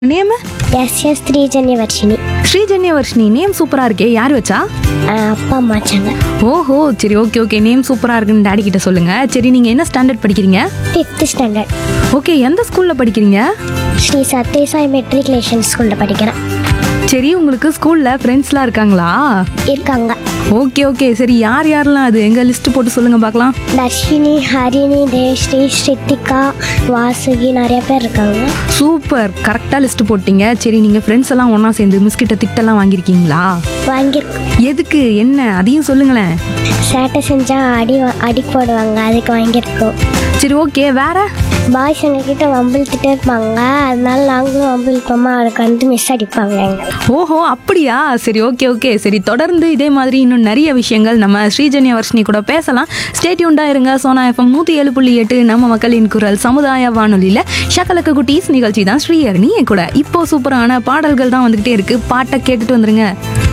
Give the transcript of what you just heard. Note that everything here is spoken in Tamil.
name S S Srijanya Varshini Srijanya Varshini name சூப்பரா இருக்கே யார் வச்சா அப்பா அம்மா வச்சாங்க ஓஹோ சரி ஓகே ஓகே நேம் சூப்பரா இருக்குன்னு டாடி கிட்ட சொல்லுங்க சரி நீங்க என்ன ஸ்டாண்டர்ட் படிக்கிறீங்க ஃபிஃப்த் ஸ்டாண்டர்ட் ஓகே எந்த ஸ்கூல்ல படிக்கிறீங்க ஸ்ரீ சத்யசாய் மெட்ரிகுலேஷன் ஸ்கூலில் படிக்கிறேன் சரி உங்களுக்கு ஸ்கூல்ல ஃப்ரெண்ட்ஸ்லாம் இருக்காங்களா இருக்காங்க ஓகே ஓகே சரி யார் யாரெல்லாம் அது எங்க லிஸ்ட் போட்டு சொல்லுங்க பார்க்கலாம் தர்ஷினி ஹரிணி தேவ்ஸ்ரீ ஸ்ரித்திகா வாசுகி நிறைய பேர் இருக்காங்க சூப்பர் கரெக்டா லிஸ்ட் போட்டீங்க சரி நீங்க ஃப்ரெண்ட்ஸ் எல்லாம் ஒண்ணா சேர்ந்து மிஸ் கிட்ட திட்டெல்லாம் வாங்கியிருக்கீங்களா வாங்கியிருக்கோம் எதுக்கு என்ன அதையும் சொல்லுங்களேன் சேட்டை செஞ்சால் அடி வா- அடி போடுவாங்க அதுக்கு வாங்கியிருக்கோம் சரி ஓகே வேற பாய்ஸ் எங்ககிட்ட வம்பிழுத்துட்டே இருப்பாங்க அதனால நாங்களும் வம்பிழுப்போமா அதுக்கு வந்து மிஸ் அடிப்பாங்க எங்களை ஓஹோ அப்படியா சரி ஓகே ஓகே சரி தொடர்ந்து இதே மாதிரி இன்னும் நிறைய விஷயங்கள் நம்ம ஸ்ரீஜன்ய வர்ஷினி கூட பேசலாம் ஸ்டேட்யூண்டா இருங்க சோனா எஃப்எம் நூற்றி ஏழு புள்ளி எட்டு நம்ம மக்களின் குரல் சமுதாய வானொலியில் ஷக்கலக்கு குட்டீஸ் நிகழ்ச்சி தான் ஸ்ரீஹரணி என் கூட இப்போ சூப்பரான பாடல்கள் தான் வந்துகிட்டே இருக்கு பாட்டை கேட்டுட்டு வந்துருங்க